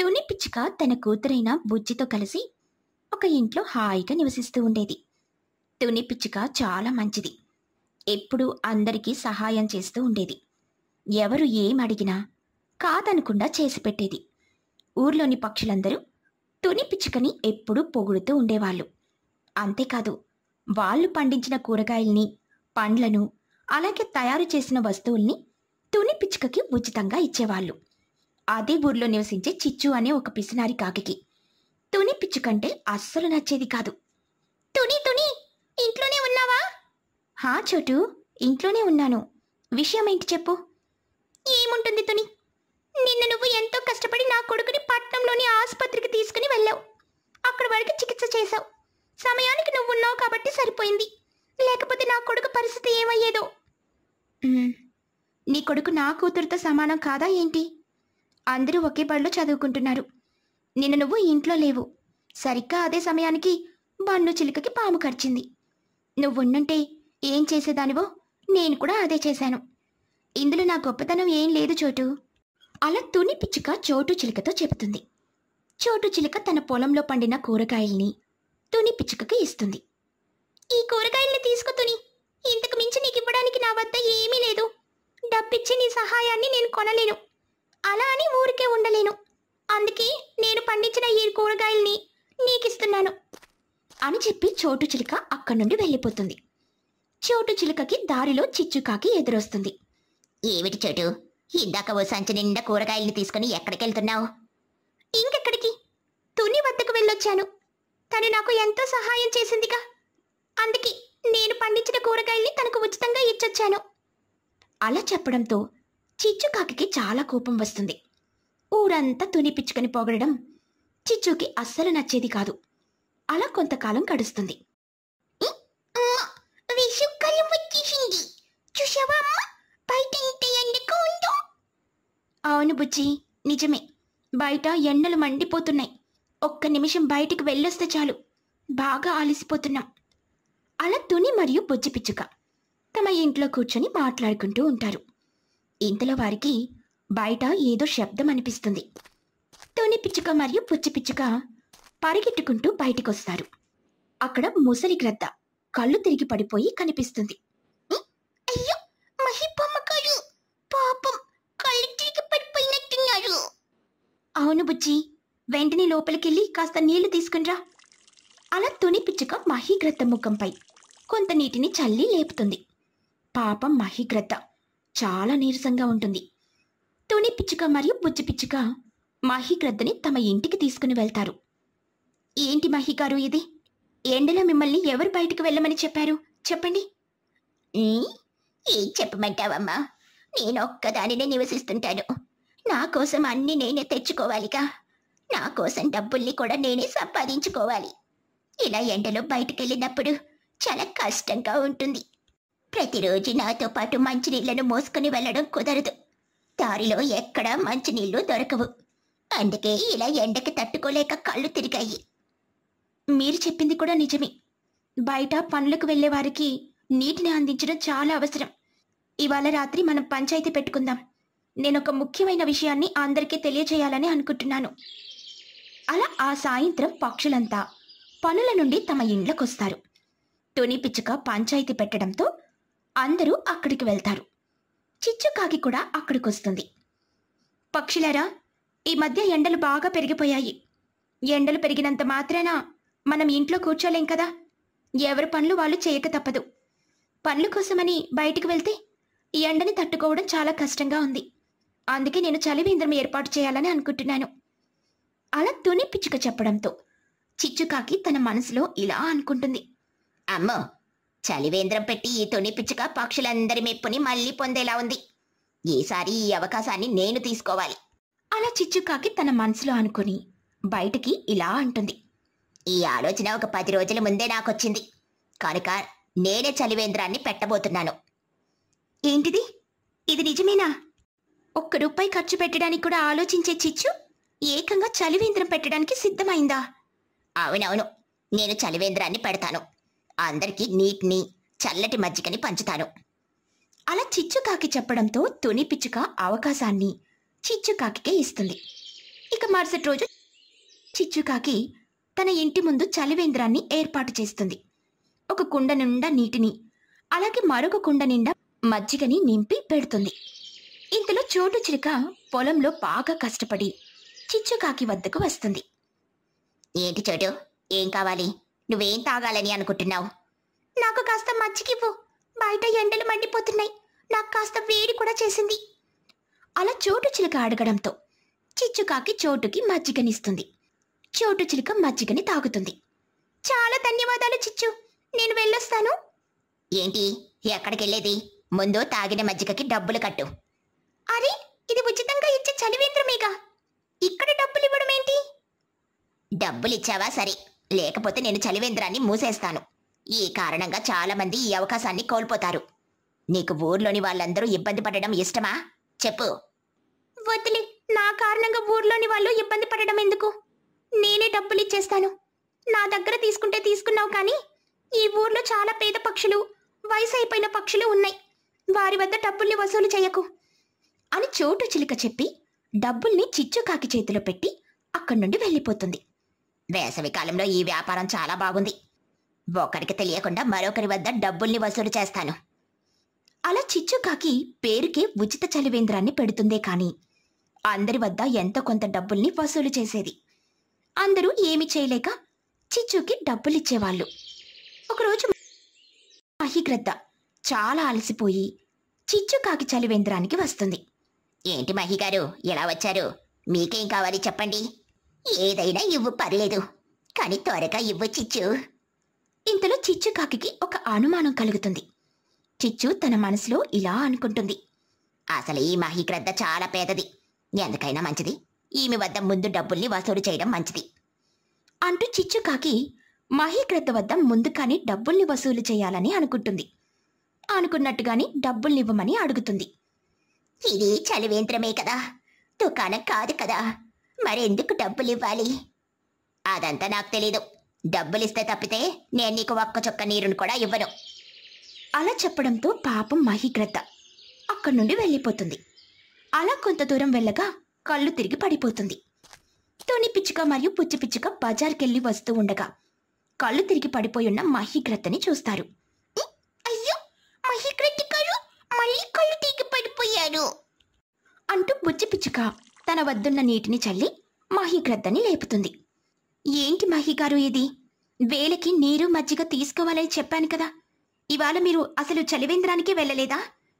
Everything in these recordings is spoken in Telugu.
తుని పిచ్చుక తన కూతురైన బుజ్జితో కలిసి ఒక ఇంట్లో హాయిగా నివసిస్తూ ఉండేది తుని పిచ్చుక చాలా మంచిది ఎప్పుడూ అందరికీ సహాయం చేస్తూ ఉండేది ఎవరు ఏం అడిగినా కాదనకుండా చేసి పెట్టేది ఊర్లోని పక్షులందరూ తుని పిచ్చుకని ఎప్పుడూ పొగుడుతూ ఉండేవాళ్ళు అంతేకాదు వాళ్ళు పండించిన కూరగాయల్ని పండ్లను అలాగే తయారు చేసిన వస్తువుల్ని తుని పిచ్చుకకి ఉచితంగా ఇచ్చేవాళ్ళు అదే ఊర్లో నివసించే చిచ్చు అనే ఒక పిసినారి కాకికి తుని పిచ్చుకంటే అస్సలు నచ్చేది కాదు తుని తుని ఇంట్లోనే ఉన్నావా హా చోటు ఇంట్లోనే ఉన్నాను విషయం ఏంటి చెప్పు ఏముంటుంది తుని నిన్న నువ్వు ఎంతో కష్టపడి నా కొడుకుని పట్నంలోని ఆసుపత్రికి తీసుకుని వెళ్ళావు అక్కడ వరకు చికిత్స చేశావు సమయానికి నువ్వు ఉన్నావు కాబట్టి సరిపోయింది లేకపోతే నా కొడుకు పరిస్థితి ఏమయ్యేదో "ఉమ్, నీ కొడుకు నా కూతురుతో సమానం కాదా ఏంటి అందరూ ఒకే బడిలో చదువుకుంటున్నారు నిన్న నువ్వు ఇంట్లో లేవు సరిగ్గా అదే సమయానికి బన్ను చిలుకకి పాము కరిచింది నువ్వున్నుంటే ఏం చేసేదానివో నేను కూడా అదే చేశాను ఇందులో నా గొప్పతనం ఏం లేదు చోటు అలా తుని పిచ్చుక చోటు చిలుకతో చెబుతుంది చోటు చిలుక తన పొలంలో పండిన కూరగాయల్ని తుని పిచ్చుకకి ఇస్తుంది ఈ కూరగాయల్ని తీసుకో తుని ఇంతకు మించి నీకు ఇవ్వడానికి నా వద్ద ఏమీ లేదు డబ్బిచ్చి నీ సహాయాన్ని నేను కొనలేను అలా అని ఊరికే ఉండలేను అందుకే నేను పండించిన ఈ కూరగాయల్ని నీకిస్తున్నాను అని చెప్పి చోటు చిలుక అక్కడి నుండి వెళ్ళిపోతుంది చోటు చిలుకకి దారిలో చిచ్చుకాకి ఎదురొస్తుంది ఏమిటి చోటు ఇందాక ఓ సంచి నిండా కూరగాయల్ని తీసుకుని ఎక్కడికి వెళ్తున్నావు ఇంకెక్కడికి తుని వద్దకు వెళ్ళొచ్చాను తను నాకు ఎంతో సహాయం చేసిందిగా అందుకే నేను పండించిన కూరగాయల్ని తనకు ఉచితంగా ఇచ్చొచ్చాను అలా చెప్పడంతో చిచ్చుకాకి చాలా కోపం వస్తుంది ఊరంతా తుని పిచ్చుకని పొగడడం చిచ్చుకి అస్సలు నచ్చేది కాదు అలా కొంతకాలం గడుస్తుంది విషుకాలం వచ్చేసింది చూసావా అమ్మ బయట ఇంత ఎండగా ఉందో అవును బుజ్జి నిజమే బయట ఎండలు మండిపోతున్నాయి ఒక్క నిమిషం బయటికి వెళ్ళొస్తే చాలు బాగా ఆలిసిపోతున్నాం అలా తుని మరియు బుజ్జి పిచ్చుక తమ ఇంట్లో కూర్చొని మాట్లాడుకుంటూ ఉంటారు ఇంతలో వారికి బయట ఏదో శబ్దం అనిపిస్తుంది తుని పిచ్చుక మరియు పుచ్చి పిచ్చుక పరిగెట్టుకుంటూ బయటికొస్తారు అక్కడ ముసలి గ్రద్ద కళ్ళు తిరిగి పడిపోయి కనిపిస్తుంది అయ్యో మహిపమ్మ గారు పాపం కళ్ళు తిరిగి పడిపోయినట్టున్నారు అవును బుజ్జి వెంటనే లోపలికెళ్ళి కాస్త నీళ్లు తీసుకునిరా అలా తుని పిచ్చుక మహిగ్రద్ద ముఖంపై కొంత నీటిని చల్లి లేపుతుంది పాపం మహిగ్రద్ద చాలా నీరసంగా ఉంటుంది తుని పిచ్చుక మరియు బుజ్జి పిచ్చుక మహిగ్రద్దని తమ ఇంటికి తీసుకుని వెళ్తారు ఏంటి మహిగారు ఇది ఎండలో మిమ్మల్ని ఎవరు బయటకు వెళ్ళమని చెప్పారు చెప్పండి ఏం చెప్పమంటావమ్మా నేను ఒక్కదానినే నివసిస్తుంటాను నా కోసం అన్ని నేనే తెచ్చుకోవాలిగా నా కోసం డబ్బుల్ని కూడా నేనే సంపాదించుకోవాలి ఇలా ఎండలో బయటకెళ్ళినప్పుడు చాలా కష్టంగా ఉంటుంది ప్రతిరోజు నాతో పాటు మంచినీళ్లను మోసుకుని వెళ్ళడం కుదరదు దారిలో ఎక్కడా మంచినీళ్లు దొరకవు అందుకే ఇలా ఎండకి తట్టుకోలేక కళ్ళు తిరిగాయి మీరు చెప్పింది కూడా నిజమే బయట పనులకు వెళ్ళే వారికి నీటిని అందించడం చాలా అవసరం ఇవాళ రాత్రి మనం పంచాయతీ పెట్టుకుందాం నేను ఒక ముఖ్యమైన విషయాన్ని అందరికీ తెలియజేయాలని అనుకుంటున్నాను అలా ఆ సాయంత్రం పక్షులంతా పనుల నుండి తమ ఇండ్లకొస్తారు తుని పిచ్చుక పంచాయతీ పెట్టడంతో అందరూ అక్కడికి వెళ్తారు చిచ్చుకాకి కూడా అక్కడికొస్తుంది పక్షులారా ఈ మధ్య ఎండలు బాగా పెరిగిపోయాయి ఎండలు పెరిగినంత మాత్రాన మనం ఇంట్లో కూర్చోలేం కదా ఎవరి పనులు వాళ్ళు చేయక తప్పదు పనుల కోసమని బయటికి వెళ్తే ఈ ఎండని తట్టుకోవడం చాలా కష్టంగా ఉంది అందుకే నేను చలివేంద్రం ఏర్పాటు చేయాలని అనుకుంటున్నాను అలా తుని పిచ్చుక చెప్పడంతో చిచ్చుకాకి తన మనసులో ఇలా అనుకుంటుంది అమ్మో చలివేంద్రం పెట్టి ఈ తుని పిచ్చుక పక్షులందరి మెప్పుని మళ్ళీ పొందేలా ఉంది ఈసారి ఈ అవకాశాన్ని నేను తీసుకోవాలి అలా చిచ్చుకాకి తన మనసులో అనుకుని బయటికి ఇలా అంటుంది ఈ ఆలోచన ఒక పది రోజుల ముందే నాకొచ్చింది కనుక నేనే చలివేంద్రాన్ని పెట్టబోతున్నాను ఏంటిది ఇది నిజమేనా ఒక్క రూపాయి ఖర్చు పెట్టడానికి కూడా ఆలోచించే చిచ్చు ఏకంగా చలివేంద్రం పెట్టడానికి సిద్ధమైందా అవునవును నేను చలివేంద్రాన్ని పెడతాను అందరికీ నీటిని చల్లటి మజ్జిగని పంచుతాను అలా చిచ్చుకాకి చెప్పడంతో తుని పిచ్చుక అవకాశాన్ని చిచ్చుకాకికే ఇస్తుంది ఇక మరుసటి రోజు చిచ్చుకాకి తన ఇంటి ముందు చలివేంద్రాన్ని ఏర్పాటు చేస్తుంది ఒక కుండ నిండా నీటిని అలాగే మరొక కుండ నిండా మజ్జిగని నింపి పెడుతుంది ఇంతలో చోటు చిలుక పొలంలో బాగా కష్టపడి చిచ్చుకాకి వద్దకు వస్తుంది ఏంటి చోటు ఏం కావాలి నువ్వేం తాగాలని అనుకుంటున్నావు నాకు కాస్త మజ్జిగివ్వు బయట ఎండలు మండిపోతున్నాయి నాకు కాస్త వేడి కూడా చేసింది అలా చోటు చిలుక అడగడంతో చిచ్చుకాకి చోటుకి మజ్జిగనిస్తుంది చోటు చిలుక మజ్జిగని తాగుతుంది చాలా ధన్యవాదాలు చిచ్చు నేను వెళ్ళొస్తాను ఏంటి ఎక్కడికెళ్ళేది ముందు తాగిన మజ్జిగకి డబ్బులు కట్టు అరే ఇది ఉచితంగా ఇచ్చే చలివేంద్రమేగా ఇక్కడ డబ్బులు ఇవ్వడం ఏంటి డబ్బులిచ్చావా సరే లేకపోతే నేను చలివేంద్రాన్ని మూసేస్తాను ఈ కారణంగా చాలా మంది ఈ అవకాశాన్ని కోల్పోతారు నీకు ఊర్లోని వాళ్ళందరూ ఇబ్బంది పడడం ఇష్టమా చెప్పు వదిలే నా కారణంగా ఊర్లోని వాళ్ళు ఇబ్బంది పడడం ఎందుకు నేనే డబ్బులు ఇచ్చేస్తాను నా దగ్గర తీసుకుంటే తీసుకున్నావు కానీ ఈ ఊర్లో చాలా పేద పక్షులు వయసు అయిపోయిన పక్షులు ఉన్నాయి వారి వద్ద డబ్బుల్ని వసూలు చేయకు అని చోటు చిలుక చెప్పి డబ్బుల్ని చిచ్చుకాకి చేతిలో పెట్టి అక్కడి నుండి వెళ్ళిపోతుంది వేసవి కాలంలో ఈ వ్యాపారం చాలా బాగుంది ఒకరికి తెలియకుండా మరొకరి వద్ద డబ్బుల్ని వసూలు చేస్తాను అలా చిచ్చుకాకి పేరుకే ఉచిత చలివేంద్రాన్ని పెడుతుందే కాని అందరి వద్ద ఎంతో కొంత డబ్బుల్ని వసూలు చేసేది అందరూ ఏమి చేయలేక చిచ్చుకి డబ్బులిచ్చేవాళ్ళు ఒకరోజు మహిగ్రద్ద చాలా అలసిపోయి చిచ్చుకాకి చలివేంద్రానికి వస్తుంది ఏంటి మహి గారు ఎలా వచ్చారు మీకేం కావాలి చెప్పండి ఏదైనా ఇవ్వు పర్లేదు కానీ త్వరగా ఇవ్వు చిచ్చు ఇంతలో చిచ్చుకాకి ఒక అనుమానం కలుగుతుంది చిచ్చు తన మనసులో ఇలా అనుకుంటుంది అసలు ఈ మహిగ్రద్ద చాలా పేదది ఎందుకైనా మంచిది ఈమె వద్ద ముందు డబ్బుల్ని వసూలు చేయడం మంచిది అంటూ చిచ్చుకాకి మహీగ్రద్ద వద్ద ముందుగానే డబ్బుల్ని వసూలు చేయాలని అనుకుంటుంది అనుకున్నట్టుగాని డబ్బుల్నివ్వమని అడుగుతుంది ఇది చలివేంద్రమే కదా దుకాణం కాదు కదా మరెందుకు డబ్బులు ఇవ్వాలి అదంతా నాకు తెలీదు డబ్బులిస్తే తప్పితే నేను నీకు ఒక్క చుక్క నీరుని కూడా ఇవ్వను అలా చెప్పడంతో పాపం మహిగ్రద్ద అక్కడి నుండి వెళ్ళిపోతుంది అలా కొంత దూరం వెళ్ళగా కళ్ళు తిరిగి పడిపోతుంది తుని పిచ్చుక మరియు పుచ్చి పిచ్చుక బజార్కెళ్ళి వస్తూ ఉండగా కళ్ళు తిరిగి పడిపోయున్న మహిగ్రద్దని చూస్తారు అయ్యో మహిగ్రద్ద గారు మళ్ళీ కళ్ళు తీగి పడిపోయారు అంటూ బుజ్జి పిచ్చుక తన వద్దున్న నీటిని చల్లి మహిగ్రద్దని లేపుతుంది ఏంటి మహిగారు ఇది వేలకి నీరు మజ్జిగ తీసుకోవాలని చెప్పాను కదా ఇవాళ మీరు అసలు చలివేంద్రానికి వెళ్ళలేదా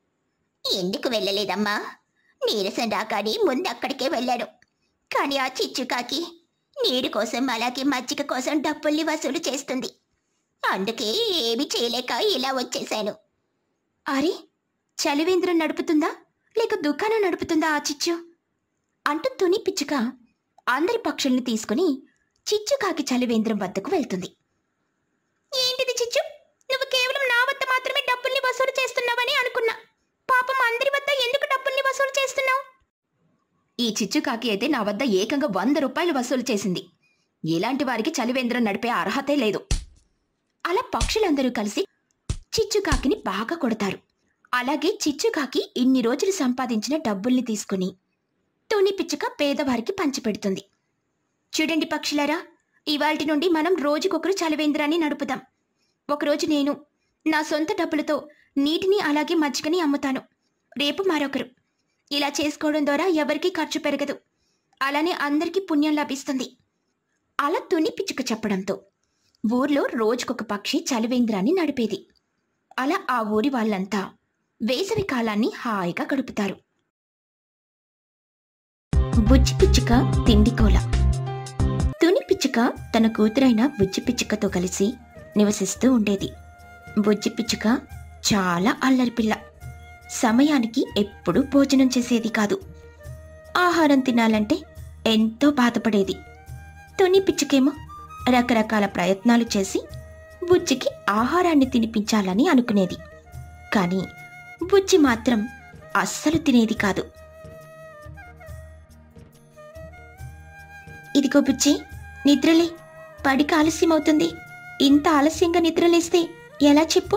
ఎందుకు వెళ్ళలేదమ్మా నీరసం రాకాని ముందు అక్కడికే వెళ్ళాను కానీ ఆ చిచ్చుకాకి నీరు కోసం అలాగే మజ్జిగ కోసం డబ్బుల్ని వసూలు చేస్తుంది అందుకే ఏమీ చేయలేక ఇలా వచ్చేశాను అరే చలివేంద్రం నడుపుతుందా లేక దుకాణం నడుపుతుందా ఆ చిచ్చు అంటూ తుని పిచ్చుక అందరి పక్షుల్ని తీసుకుని చిచ్చుకాకి చలివేంద్రం వద్దకు వెళ్తుంది ఏంటిది చిచ్చు నువ్వు కేవలం నా వద్ద మాత్రమే డబ్బుల్ని వసూలు చేస్తున్నావని అనుకున్నా పాపం అందరి వద్ద ఎందుకు డబ్బుల్ని వసూలు చేస్తున్నావు ఈ చిచ్చుకాకి అయితే నా వద్ద ఏకంగా వంద రూపాయలు వసూలు చేసింది ఇలాంటి వారికి చలివేంద్రం నడిపే అర్హతే లేదు అలా పక్షులందరూ కలిసి చిచ్చుకాకిని బాగా కొడతారు అలాగే చిచ్చుకాకి ఇన్ని రోజులు సంపాదించిన డబ్బుల్ని తీసుకుని తుని పిచ్చుక పేదవారికి పంచిపెడుతుంది చూడండి పక్షులారా ఇవాల్టి నుండి మనం రోజుకొకరు చలివేంద్రాన్ని నడుపుదాం ఒకరోజు నేను నా సొంత డబ్బులతో నీటిని అలాగే మజ్జిగని అమ్ముతాను రేపు మరొకరు ఇలా చేసుకోవడం ద్వారా ఎవరికీ ఖర్చు పెరగదు అలానే అందరికీ పుణ్యం లభిస్తుంది అలా తుని పిచ్చుక చెప్పడంతో ఊర్లో రోజుకొక పక్షి చలివేంద్రాన్ని నడిపేది అలా ఆ ఊరి వాళ్ళంతా వేసవి కాలాన్ని హాయిగా గడుపుతారు బుజ్జి పిచ్చుక తిండికోల తుని పిచ్చుక తన కూతురైన బుజ్జి పిచ్చుకతో కలిసి నివసిస్తూ ఉండేది బుజ్జి పిచ్చుక చాలా అల్లరి పిల్ల సమయానికి ఎప్పుడూ భోజనం చేసేది కాదు ఆహారం తినాలంటే ఎంతో బాధపడేది తుని పిచ్చుకేమో రకరకాల ప్రయత్నాలు చేసి బుజ్జికి ఆహారాన్ని తినిపించాలని అనుకునేది కానీ బుజ్జి మాత్రం అస్సలు తినేది కాదు ఇదిగో బుజ్జి నిద్రలే పడికి ఆలస్యం అవుతుంది ఇంత ఆలస్యంగా నిద్రలేస్తే ఎలా చెప్పు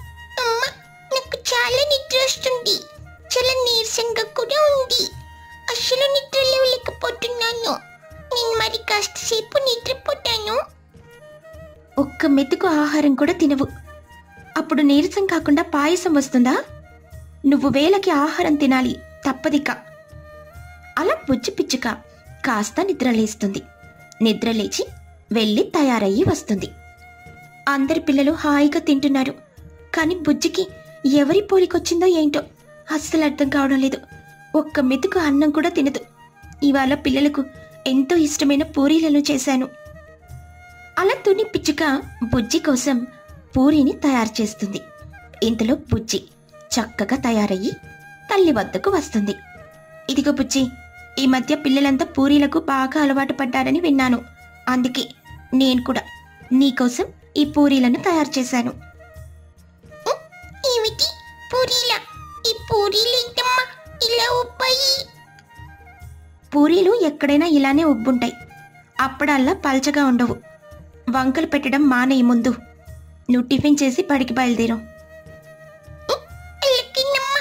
అమ్మా నాకు చాలా నిద్ర వస్తుంది చాలా నీరసంగా కూడా ఉంది అస్సలు నిద్ర లేవలేకపోతున్నాను నేను మరి కాస్త సేపు నిద్రపోతాను ఒక్క మెతుకు ఆహారం కూడా తినవు అప్పుడు నీరసం కాకుండా పాయసం వస్తుందా నువ్వు వేలకి ఆహారం తినాలి తప్పదిక అలా బుజ్జి పిచ్చుక కాస్త నిద్రలేస్తుంది నిద్రలేచి వెళ్ళి తయారయ్యి వస్తుంది అందరి పిల్లలు హాయిగా తింటున్నారు కానీ బుజ్జికి ఎవరి పోలికొచ్చిందో ఏంటో అస్సలు అర్థం కావడం లేదు ఒక్క మెతుకు అన్నం కూడా తినదు ఇవాళ పిల్లలకు ఎంతో ఇష్టమైన పూరీలను చేశాను అలా తుని పిచ్చుక బుజ్జి కోసం పూరీని తయారు చేస్తుంది ఇంతలో బుజ్జి చక్కగా తయారయ్యి తల్లి వద్దకు వస్తుంది ఇదిగో బుజ్జి ఈ మధ్య పిల్లలంతా పూరీలకు బాగా అలవాటు పడ్డారని విన్నాను అందుకే నేను కూడా నీకోసం ఈ పూరీలను తయారు చేశాను ఏమిటి పూరీలా ఈ పూరీలు ఏంటమ్మా ఇలా ఉప్పాయి పూరీలు ఎక్కడైనా ఇలానే ఉబ్బుంటాయి అప్పుడల్లా పల్చగా ఉండవు వంకలు పెట్టడం మానేయి ముందు నువ్వు టిఫిన్ చేసి బడికి బయలుదేరు అలాగేనమ్మా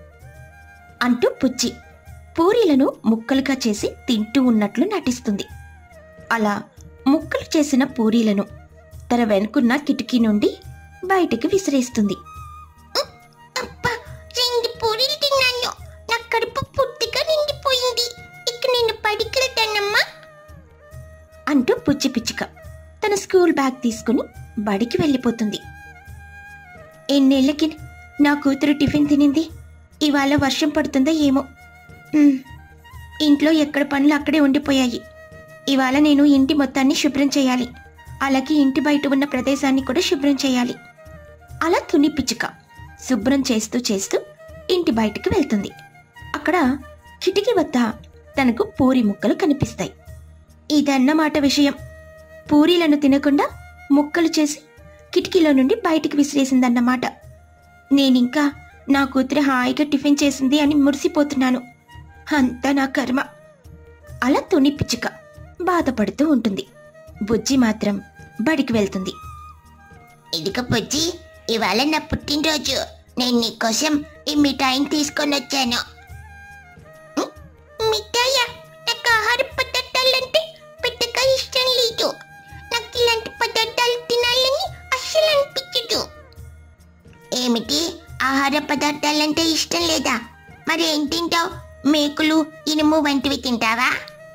అంటూ పుచ్చి పూరీలను ముక్కలుగా చేసి తింటూ ఉన్నట్లు నటిస్తుంది అలా ముక్కలు చేసిన పూరీలను తన వెనుకున్న కిటికీ నుండి బయటికి విసిరేస్తుంది అబ్బా రెండు పూరీలు తిన్నాను నా కడుపు పూర్తిగా నిండిపోయింది ఇక నేను బడికి వెళ్తానమ్మా అంటూ పుచ్చి పిచ్చుక తన స్కూల్ బ్యాగ్ తీసుకుని బడికి వెళ్ళిపోతుంది ఎన్నేళ్లకి నా కూతురు టిఫిన్ తినింది ఇవాళ వర్షం పడుతుందో ఏమో ఉమ్, ఇంట్లో ఎక్కడ పనులు అక్కడే ఉండిపోయాయి ఇవాళ నేను ఇంటి మొత్తాన్ని శుభ్రం చేయాలి అలాగే ఇంటి బయట ఉన్న ప్రదేశాన్ని కూడా శుభ్రం చేయాలి అలా తుని పిచ్చుక శుభ్రం చేస్తూ చేస్తూ ఇంటి బయటకు వెళ్తుంది అక్కడ కిటికీ వద్ద తనకు పూరి ముక్కలు కనిపిస్తాయి ఇదన్నమాట విషయం పూరీలను తినకుండా ముక్కలు చేసి కిటికీలో నుండి బయటికి విసిరేసిందన్నమాట నేనింకా నా కూతురు హాయిగా టిఫిన్ చేసింది అని మురిసిపోతున్నాను అంతా నా కర్మ అలా తుని పిచ్చుక బాధపడుతూ ఉంటుంది బుజ్జి మాత్రం బడికి వెళ్తుంది ఇదిగో బుజ్జి ఇవాళ నా పుట్టినరోజు నేను నీకోసం ఈ మిఠాయిని తీసుకొని వచ్చాను ఉం? మిఠాయా నాకు ఆహార పదార్థాలంటే పెద్దగా ఇష్టం లేదు నాకు ఇలాంటి పదార్థాలు తినాలని అస్సలు అనిపించదు ఏమిటి ఆహార పదార్థాలంటే ఇష్టం లేదా మరి ఏం తింటావు మేకులు ఇనుము వంటివి తింటావా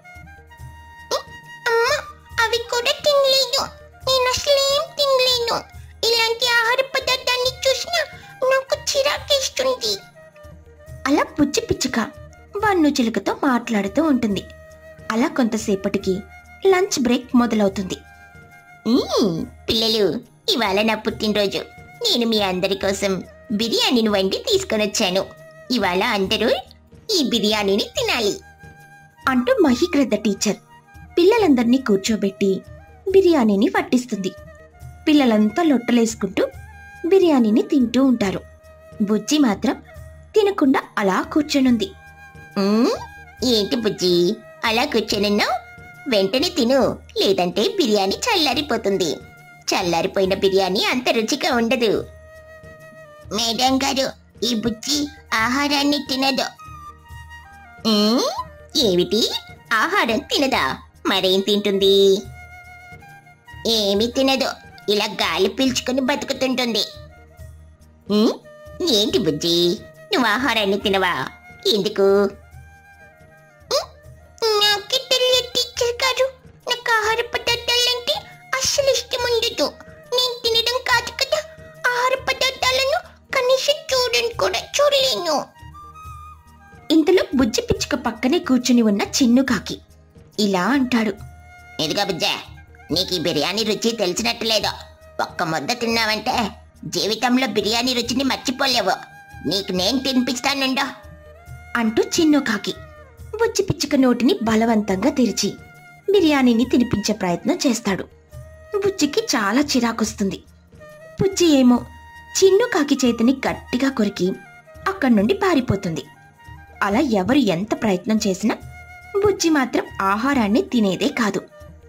ఉం? అమ్మా అవి కూడా తినలేదు నేను అసలు ఏం తినలేను ఇలాంటి ఆహార పదార్థాన్ని చూసినా నాకు చిరాకేస్తుంది అలా బుజ్జి పిచ్చుక వన్ను చిలుకతో మాట్లాడుతూ ఉంటుంది అలా కొంతసేపటికి లంచ్ బ్రేక్ మొదలవుతుంది మ్మ్, పిల్లలు ఇవాళ నా పుట్టినరోజు నేను మీ అందరి కోసం బిర్యానీని వండి తీసుకొని వచ్చాను ఇవాళ అందరూ ఈ బిర్యానీని తినాలి అంటూ మహిగ్రద్ద టీచర్ పిల్లలందరినీ కూర్చోబెట్టి బిర్యానీని వడ్డిస్తుంది పిల్లలంతా లొట్టలేసుకుంటూ బిర్యానీని తింటూ ఉంటారు బుజ్జి మాత్రం తినకుండా అలా కూర్చొనుంది మ్మ్, ఏంటి బుజ్జి అలా కూర్చొనున్నావు వెంటనే తిను లేదంటే బిర్యానీ చల్లారిపోతుంది చల్లారిపోయిన బిర్యానీ అంత రుచిగా ఉండదు మేడం గారు ఈ బుజ్జి ఆహారాన్ని తినదు మ్మ్, ఏమిటి ఆహారం తినదా మరేం తింటుంది ఏమి తినదు ఇలా గాలి పీల్చుకుని బతుకుతుంటుంది మ్మ్, ఏంటి బుజ్జి నువ్వు ఆహారాన్ని తినవా ఎందుకు నాకే తెలియదు టీచర్ గారు నాకు ఆహార పదార్థాలంటే అస్సలు ఇష్టం ఉండదు నేను తినడం కాదు కదా ఆహార పదార్థాలను కనీసం చూడని కూడా చూడలేను ఇంతలో బుజ్జి పిచ్చుక పక్కనే కూర్చుని ఉన్న చిన్ను కాకి ఇలా అంటాడు ఇదిగా బుజ్జా నీకు ఈ బిర్యానీ రుచి తెలిసినట్లేదో ఒక్క ముద్ద తిన్నావంటే జీవితంలో బిర్యానీ రుచిని మర్చిపోలేవు నీకు నేను తినిపిస్తానుండో అంటూ చిన్ను కాకి బుజ్జి పిచ్చుక నోటిని బలవంతంగా తెరిచి బిర్యానీని తినిపించే ప్రయత్నం చేస్తాడు బుజ్జికి చాలా చిరాకొస్తుంది బుజ్జి ఏమో చిన్ను కాకి చేతిని గట్టిగా కొరికి అక్కడి నుండి పారిపోతుంది అలా ఎవరు ఎంత ప్రయత్నం చేసినా బుజ్జి మాత్రం ఆహారాన్ని తినేదే కాదు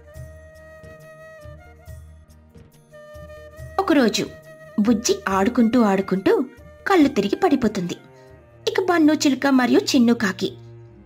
ఒకరోజు బుజ్జి ఆడుకుంటూ ఆడుకుంటూ కళ్ళు తిరిగి పడిపోతుంది ఇక బన్ను చిలుక మరియు చిన్ను కాకి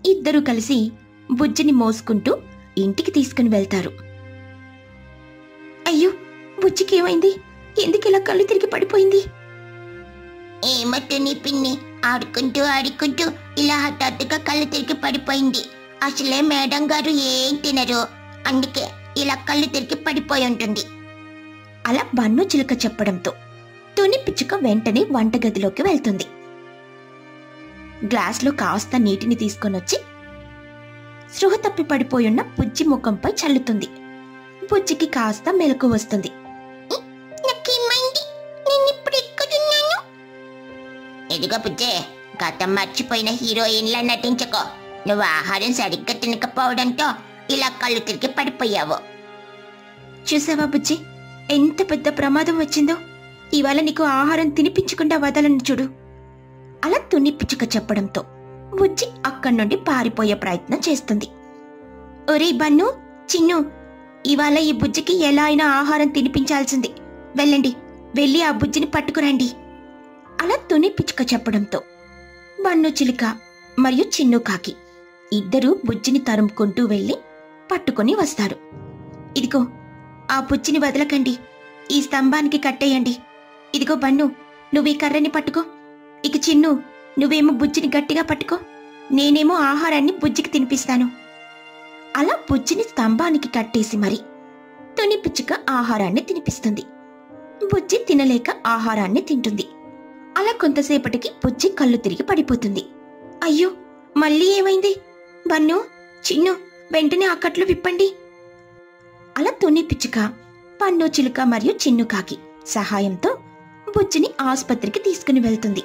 ఇద్దరూ కలిసి బుజ్జిని మోసుకుంటూ ఇంటికి తీసుకుని వెళ్తారు అయ్యో బుజ్జికి ఏమైంది ఎందుకు ఇలా కళ్ళు తిరిగి పడిపోయింది ఏమట్టు నీ పిన్ని ఆడుకుంటూ ఆడుకుంటూ ఇలా హఠాత్తుగా కళ్ళు తిరిగి పడిపోయింది అసలే మేడం గారు ఏం తినరు అందుకే ఇలా కళ్ళు తిరిగి పడిపోయి ఉంటుంది అలా బన్ను చిలుక చెప్పడంతో తుని పిచ్చుక వెంటనే వంటగదిలోకి వెళ్తుంది గ్లాస్లో కాస్త నీటిని తీసుకొనొచ్చి స్పృహ తప్పి పడిపోయున్న బుజ్జి ముఖంపై చల్లుతుంది బుజ్జికి కాస్త మెలకు వస్తుంది నాకేమైంది నేను ఇప్పుడు ఎక్కడున్నాను ఎదుగో పుజ్జే గతం మర్చిపోయిన హీరోయిన్లా నటించకో నువ్వు ఆహారం సరిగ్గా తినకపోవడంతో ఇలా కళ్ళు తిరిగి పడిపోయావు చూసావా బుజ్జి ఎంత పెద్ద ప్రమాదం వచ్చిందో ఇవాళ నీకు ఆహారం తినిపించకుండా వదలను చూడు అలా తుని పిచ్చుక చెప్పడంతో బుజ్జి అక్కడి నుండి పారిపోయే ప్రయత్నం చేస్తుంది ఒరే బన్ను చిన్ను ఇవాళ ఈ బుజ్జికి ఎలా అయినా ఆహారం తినిపించాల్సింది వెళ్ళండి వెళ్ళి ఆ బుజ్జిని పట్టుకురండి అలా తుని పిచ్చుక చెప్పడంతో బన్ను చిలుక మరియు చిన్ను కాకి ఇద్దరూ బుజ్జిని తరుముకుంటూ వెళ్ళి పట్టుకొని వస్తారు ఇదిగో ఆ పుచ్చిని వదలకండి ఈ స్తంభానికి కట్టేయండి ఇదిగో బన్ను నువ్వు ఈ కర్రని పట్టుకో ఇక చిన్ను నువ్వేమో బుజ్జిని గట్టిగా పట్టుకో నేనేమో ఆహారాన్ని బుజ్జికి తినిపిస్తాను అలా బుజ్జిని స్తంభానికి కట్టేసి మరి తుని పిచ్చుక ఆహారాన్ని తినిపిస్తుంది బుజ్జి తినలేక ఆహారాన్ని తింటుంది అలా కొంతసేపటికి బుజ్జి కళ్ళు తిరిగి పడిపోతుంది అయ్యో మళ్ళీ ఏమైంది బన్ను చిన్ను వెంటనే ఆ కట్లు విప్పండి అలా తుని పిచ్చుక పన్ను చిలుక మరియు చిన్ను కాకి సహాయంతో బుజ్జిని ఆసుపత్రికి తీసుకుని వెళ్తుంది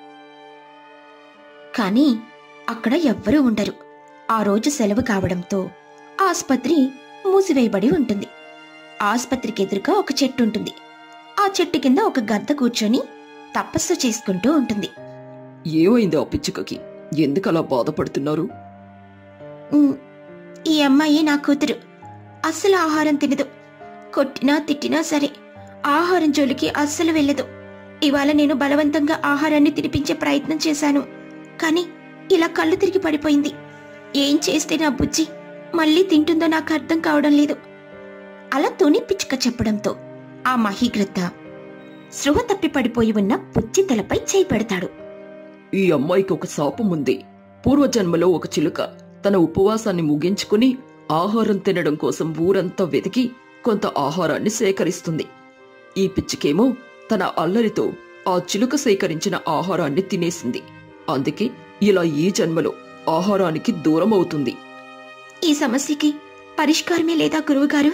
కానీ అక్కడ ఎవ్వరూ ఉండరు ఆ రోజు సెలవు కావడంతో ఆసుపత్రి మూసివేయబడి ఉంటుంది ఆసుపత్రికి ఎదురుగా ఒక చెట్టు ఉంటుంది ఆ చెట్టు కింద ఒక గద్ద కూర్చొని తపస్సు చేసుకుంటూ ఉంటుంది ఏమైంది ఆ పిచ్చుకకి ఎందుకలా బాధపడుతున్నారు "ఉమ్, ఈ అమ్మాయి నా కూతురు అస్సలు ఆహారం తినదు కొట్టినా తిట్టినా సరే ఆహారం జోలికి అస్సలు వెళ్ళదు ఇవాళ నేను బలవంతంగా ఆహారాన్ని తినిపించే ప్రయత్నం చేశాను కానీ ఇలా కళ్ళు తిరిగి పడిపోయింది ఏం చేస్తే నా బుజ్జి మళ్ళీ తింటుందో నాకు అర్థం కావడం లేదు అలా తుని పిచ్చుక చెప్పడంతో ఆ మహీగ్రద్ద సృహ తప్పి పడిపోయి ఉన్న బుజ్జి తలపై చేయి పెడతాడు ఈ అమ్మాయికి ఒక శాపం ఉంది పూర్వజన్మలో ఒక చిలుక తన ఉపవాసాన్ని ముగించుకుని ఆహారం తినడం కోసం ఊరంతా వెతికి కొంత ఆహారాన్ని సేకరిస్తుంది ఈ పిచ్చికేమో తన అల్లరితో ఆ చిలుక సేకరించిన ఆహారాన్ని తినేసింది అందుకే ఇలా ఈ జన్మలో ఆహారానికి దూరం అవుతుంది ఈ సమస్యకి పరిష్కారమే లేదా గురువుగారు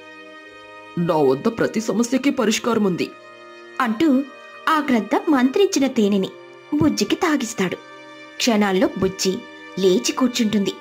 నా వద్ద ప్రతి సమస్యకి పరిష్కారం ఉంది అంటూ ఆ గ్రద్ద మంత్రించిన తేనెని బుజ్జికి తాగిస్తాడు క్షణాల్లో బుజ్జి లేచి కూర్చుంటుంది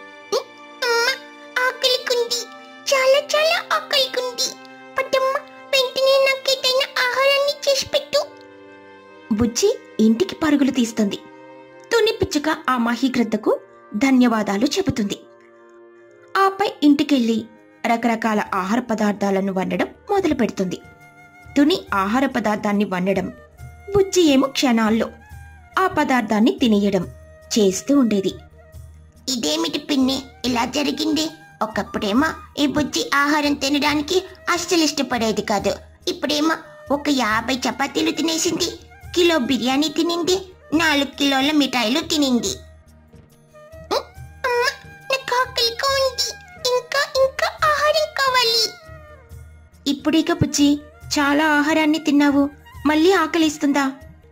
ఆకలికుంది చాలా చాలా ఆకలికుంది పట్టమ్మ వెంటనే నాకేదైనా ఆహారాన్ని చేసి పెట్టు బుజ్జి ఇంటికి పరుగులు తీస్తుంది తుని పిచ్చుక ఆ మహీగ్రద్దకు ధన్యవాదాలు చెబుతుంది ఆపై ఇంటికెళ్ళి రకరకాల ఆహార పదార్థాలను వండడం మొదలు పెడుతుంది తుని ఆహార పదార్థాన్ని వండడం బుజ్జి ఏమో క్షణాల్లో ఆ పదార్థాన్ని తినేయడం చేస్తూ ఉండేది ఇదేమిటి పిన్ని ఇలా జరిగింది ఒకప్పుడేమో ఈ బుజ్జి ఆహారం తినడానికి అస్సలు ఇష్టపడేది కాదు ఇప్పుడేమో ఒక యాభై చపాతీలు తినేసింది కిలో బిర్యానీ తినింది నాలుగు కిలోల మిఠాయిలు తినింది ఉమ్, అమ్మ, నాకు ఆకలిగా ఉంది ఇంకా ఇంకా ఆహారం కావాలి ఇప్పుడేక బుజ్జి చాలా ఆహారాన్ని తిన్నావు మళ్ళీ ఆకలిస్తుందా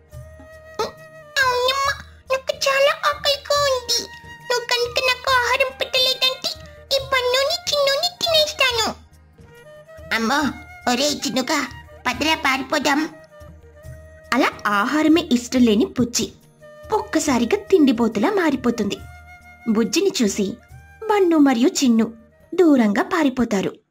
అవునమ్మా నాకు చాలా ఆకలిగా ఉంది నువ్వు కనుక నాకు ఆహారం పెట్టలేదంటే ఈ పన్నుని చిన్నుని తినేస్తాను అమ్మో ఒరే చిన్నుగా పదరా పారిపోదాం అలా ఆహారమే ఇష్టం లేని బుజ్జి ఒక్కసారిగా తిండిపోతులా మారిపోతుంది బుజ్జిని చూసి బన్ను మరియు చిన్ను దూరంగా పారిపోతారు